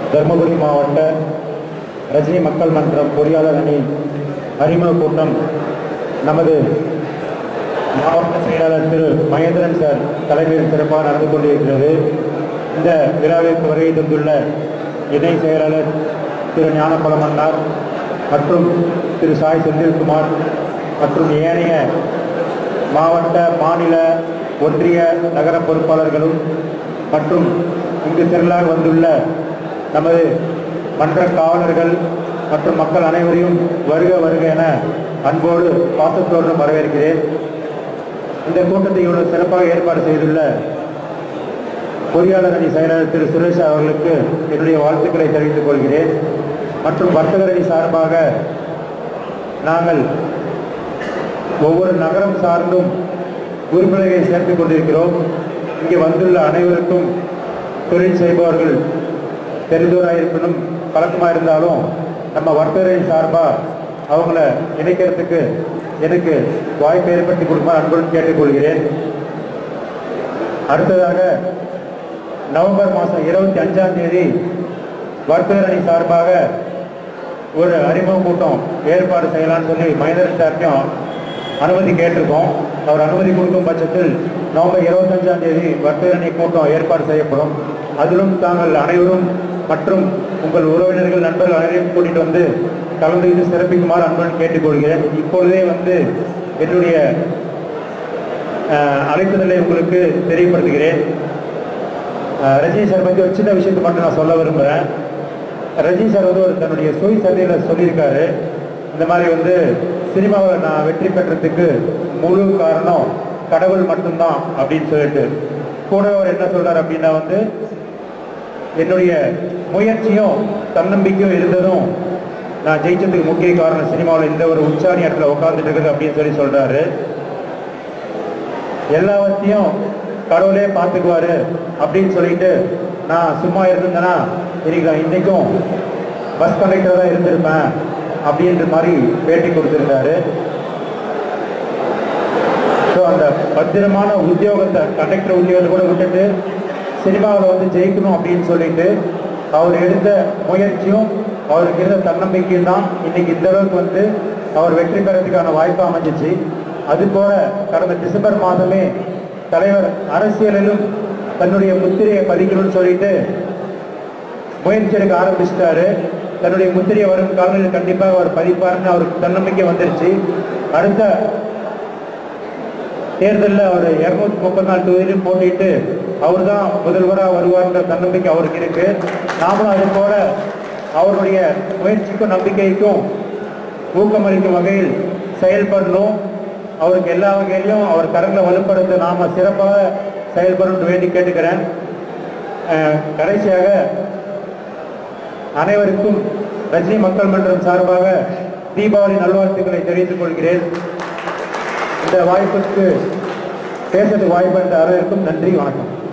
தருமபுரி மாவட்ட ரஜினி மக்கள் மன்றம் பொறியாளர் அணி அறிமுக கூட்டம் நமது மாவட்ட செயலாளர் திரு மகேந்திரன் சார் தலைமையில் சிறப்பாக நடந்து கொண்டிருக்கிறது இந்த விழாவிற்கு வருகை தந்துள்ள இணை செயலாளர் திரு ஞானப்பழம் அண்ணார் மற்றும் திரு சாய் செந்தில்குமார் மற்றும் ஏனைய மாவட்ட மாநில ஒன்றிய நகர பொறுப்பாளர்களும் மற்றும் இங்கு திரளாக வந்துள்ள நமது மன்ற காவலர்கள் மற்றும் மக்கள் அனைவரையும் வருக வருக என அன்போடு பாசத்தோடு வரவேற்கிறேன் இந்த கூட்டத்தை இவ்வளவு சிறப்பாக ஏற்பாடு செய்துள்ள பொறியாளர் அணி செயலாளர் திரு சுரேஷ் அவர்களுக்கு என்னுடைய வாழ்த்துக்களை தெரிவித்துக் கொள்கிறேன் மற்றும் வர்த்தகர் அணி சார்பாக நாங்கள் ஒவ்வொரு நகரம் சார்ந்தும் உறுப்பினர்களை சேர்த்துக் கொண்டிருக்கிறோம் இங்கே வந்துள்ள அனைவருக்கும் தொழில் செய்பவர்கள் தெரிந்தவராக இருப்பினும் பழக்கமாக இருந்தாலும் நம்ம வர்த்தகரை சார்பாக அவங்கள இணைக்கிறதுக்கு எனக்கு வாய்ப்பை ஏற்படுத்தி கொடுக்குமாறு அன்புடன் கேட்டுக்கொள்கிறேன் அடுத்ததாக நவம்பர் மாதம் இருபத்தி அஞ்சாம் தேதி வர்த்தகர் அணி சார்பாக ஒரு அறிமுக கூட்டம் ஏற்பாடு செய்யலாம்னு சொல்லி மகேந்திரன் சார்ட்டையும் அனுமதி கேட்டிருக்கோம் அவர் அனுமதி கொடுக்கும் பட்சத்தில் நவம்பர் இருபத்தஞ்சாம் தேதி வர்த்தகர் அணி கூட்டம் ஏற்பாடு செய்யப்படும் அதிலும் தாங்கள் அனைவரும் மற்றும் உங்கள் உறவினர்கள் நண்பர்கள் அனைவரையும் கூட்டிட்டு வந்து கலந்து இது சிறப்பிக்குமாறு அன்புடன் கேட்டுக்கொள்கிறேன் இப்பொழுதே வந்து என்னுடைய அஹ், அழைப்புதலை உங்களுக்கு தெரியப்படுத்துகிறேன் அஹ், ரஜினி சார் பற்றி ஒரு சின்ன விஷயத்தை மட்டும் நான் சொல்ல விரும்புகிறேன் ரஜினி சார் வந்து ஒரு தன்னுடைய சுய சந்தையில் சொல்லியிருக்காரு இந்த மாதிரி வந்து சினிமாவில் நான் வெற்றி பெற்றதுக்கு முழு காரணம் கடவுள் மட்டும்தான் அப்படின்னு சொல்லிட்டு கூட அவர் என்ன சொல்றாரு அப்படின்னா வந்து என்னுடைய முயற்சியும் தன்னம்பிக்கையும் இருந்ததும் நான் ஜெயிச்சதுக்கு முக்கிய காரணம் சினிமாவில் இந்த ஒரு உச்சாணி இடத்துல உட்கார்ந்துட்டு இருக்குது அப்படின்னு சொல்லி சொல்றாரு எல்லாவற்றையும் கடவுளே பார்த்துக்குவாரு அப்படின்னு சொல்லிட்டு நான் சும்மா இருந்தேன்னா இன்னைக்கு நான் இன்னைக்கும் பஸ் கண்டக்டர் தான் இருந்திருப்பேன் அப்படின்ற மாதிரி பேட்டி கொடுத்திருந்தாரு ஸோ அந்த பத்திரமான உத்தியோகத்தை கண்டக்டர் உத்தியோகத்தை கூட விட்டுட்டு சினிமாவில் வந்து ஜெயிக்கணும் அப்படின்னு சொல்லிட்டு அவர் எடுத்த முயற்சியும் அவருக்கு இருந்த தன்னம்பிக்கையும் தான் இன்னைக்கு இந்த அளவுக்கு வந்து அவர் வெற்றி பெறதுக்கான வாய்ப்பு அமைஞ்சிச்சு அது போல கடந்த டிசம்பர் மாதமே தலைவர் அரசியலிலும் தன்னுடைய முத்திரையை பதிக்கணும்னு சொல்லிட்டு முயற்சி எடுக்க ஆரம்பிச்சிட்டாரு தன்னுடைய முத்திரையை வரும் காலங்களில் கண்டிப்பாக அவர் பதிப்பாருன்னு அவருக்கு தன்னம்பிக்கை வந்துருச்சு அடுத்த தேர்தலில் அவர் இருநூத்தி முப்பத்தி நாலு தொகுதியிலும் போட்டிட்டு அவர் தான் முதல்வராக வருவார்ன்ற தன்னம்பிக்கை அவருக்கு இருக்கு நாமளும் அது போல அவருடைய முயற்சிக்கும் நம்பிக்கைக்கும் ஊக்கமளிக்கும் வகையில் செயல்படணும் அவருக்கு எல்லா வகையிலையும் அவர் கரங்களை வலுப்படுத்த நாம சிறப்பாக செயல்படணும் வேண்டி கேட்டுக்கிறேன் அஹ், கடைசியாக அனைவருக்கும் ரஜினி மக்கள் மன்றம் சார்பாக தீபாவளி நல்வாழ்த்துக்களை தெரிவித்துக் கொள்கிறேன் இந்த வாய்ப்புக்கு பேசுறதுக்கு வாய்ப்பு அனைவருக்கும் நன்றி வணக்கம்